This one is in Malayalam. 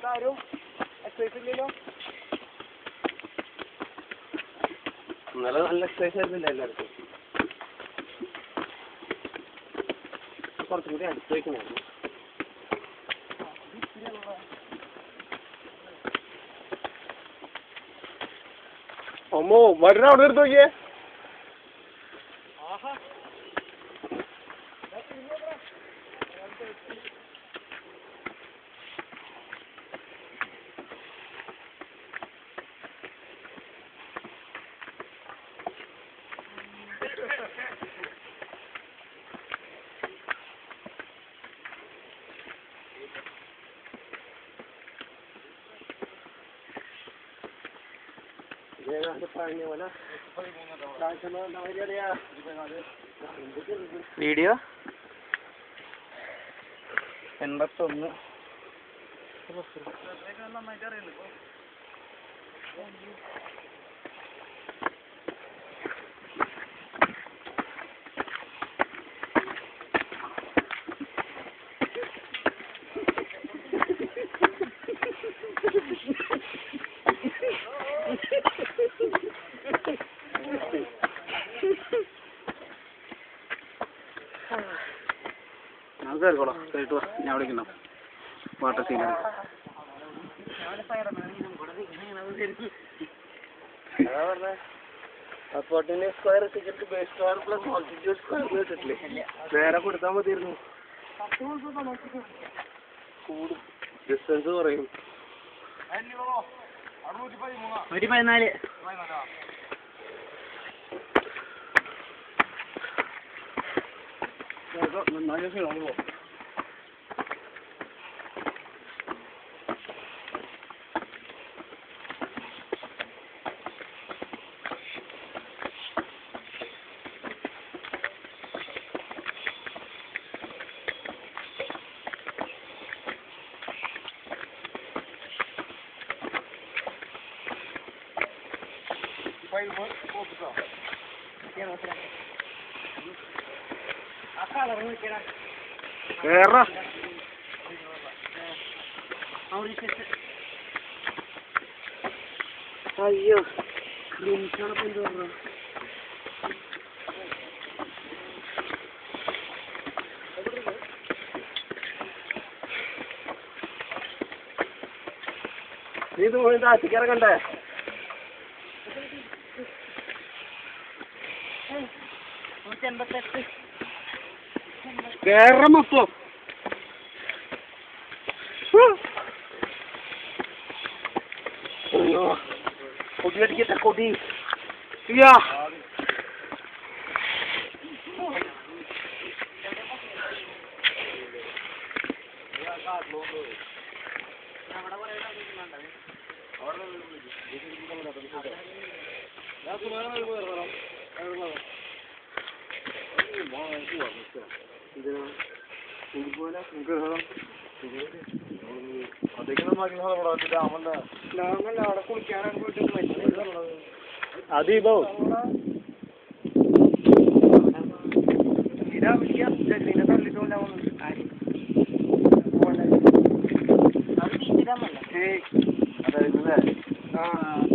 ആരും എക്സസൈസ് ഇല്ലല്ലോ ഇന്നലെ നല്ല എക്സസൈസ് ആയിരുന്നില്ല എല്ലാവർക്കും കുറച്ചും കൂടി അടുത്ത് വയ്ക്കണമായിരുന്നു അമ്മോ വരണ അവിടെ എടുത്ത് നോക്കിയേ വീഡിയോ എൺപത്തൊന്ന് നമുക്ക് കയറിക്കോളാം കയറിട്ട് വാ ഞാൻ വിളിക്കണം വാട്ടർ സീനറി അതാ പറഞ്ഞേ അപ്പോട്ടിന് സ്ക്വയർ ടിക്കറ്റ് base square plus altitude square കിട്ടില്ലേ നേരെ കൊടുത്താൽ മതിയായിരുന്നു കൂടും ഡിസ്റ്റൻസ് കുറയും ഒരു പതിനാല് കേറ അയ്യോ ലിമിറ്റാണ് ഇപ്പൊ എന്ത് പറഞ്ഞത് നീ ഇത് പോയി താഴ്ത്തിക്ക് ഇറങ്ങണ്ടേ കേറണം അപ്പൊ അയ്യോ കൊടി അടിക്കട്ടെ കൊടി യാ അവിടെ കുളിക്കാനാണ് പോയിട്ട് മരിച്ചത് അതീപോ ഇതാ വിളിക്കുക ജഗ്ഗിനെ തള്ളിട്ട് കൊല്ലാവുന്നത് ഏയ് അതായത് ആ